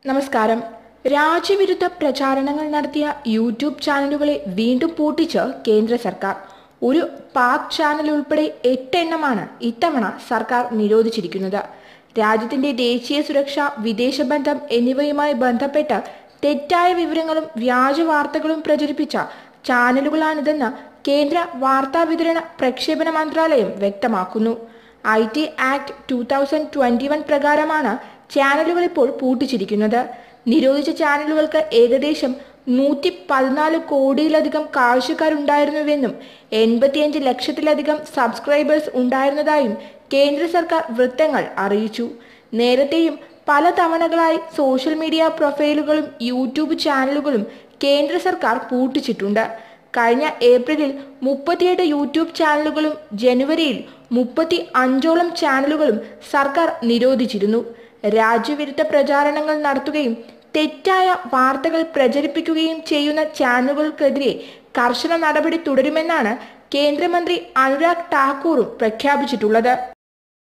നമസ്കാരം രാജ്യവിരുദ്ധ പ്രചാരണങ്ങൾ നടത്തിയ യൂട്യൂബ് ചാനലുകളെ വീണ്ടും പൂട്ടിച്ച് കേന്ദ്ര സർക്കാർ ഒരു പാക് ചാനൽ ഉൾപ്പെടെ എട്ടെണ്ണമാണ് ഇത്തവണ സർക്കാർ നിരോധിച്ചിരിക്കുന്നത് രാജ്യത്തിന്റെ ദേശീയ സുരക്ഷ വിദേശ ബന്ധം എന്നിവയുമായി ബന്ധപ്പെട്ട് തെറ്റായ വിവരങ്ങളും വ്യാജ വാർത്തകളും പ്രചരിപ്പിച്ച ചാനലുകളാണിതെന്ന് കേന്ദ്ര വാർത്താ വിതരണ പ്രക്ഷേപണ മന്ത്രാലയം വ്യക്തമാക്കുന്നു I T act two thousand twenty one പ്രകാരമാണ് ചാനലുകൾ ഇപ്പോൾ പൂട്ടിച്ചിരിക്കുന്നത് നിരോധിച്ച ചാനലുകൾക്ക് ഏകദേശം നൂറ്റി പതിനാല് കോടിയിലധികം കാഴ്ചക്കാരുണ്ടായിരുന്നുവെന്നും എൺപത്തിയഞ്ച് ലക്ഷത്തിലധികം സബ്സ്ക്രൈബേഴ്സ് ഉണ്ടായിരുന്നതായും കേന്ദ്ര സർക്കാർ വൃത്തങ്ങൾ അറിയിച്ചു നേരത്തെയും പല തവണകളായി സോഷ്യൽ മീഡിയ പ്രൊഫൈലുകളും യൂട്യൂബ് ചാനലുകളും കേന്ദ്ര സർക്കാർ പൂട്ടിച്ചിട്ടുണ്ട് കഴിഞ്ഞ ഏപ്രിലിൽ മുപ്പത്തിയെട്ട് യൂട്യൂബ് ചാനലുകളും ജനുവരിയിൽ മുപ്പത്തി അഞ്ചോളം ചാനലുകളും സർക്കാർ നിരോധിച്ചിരുന്നു രാജ്യവിരുദ്ധ പ്രചാരണങ്ങൾ നടത്തുകയും തെറ്റായ വാർത്തകൾ പ്രചരിപ്പിക്കുകയും ചെയ്യുന്ന ചാനലുകൾക്കെതിരെ കർശന നടപടി തുടരുമെന്നാണ് കേന്ദ്രമന്ത്രി അനുരാഗ് ഠാക്കൂറും പ്രഖ്യാപിച്ചിട്ടുള്ളത്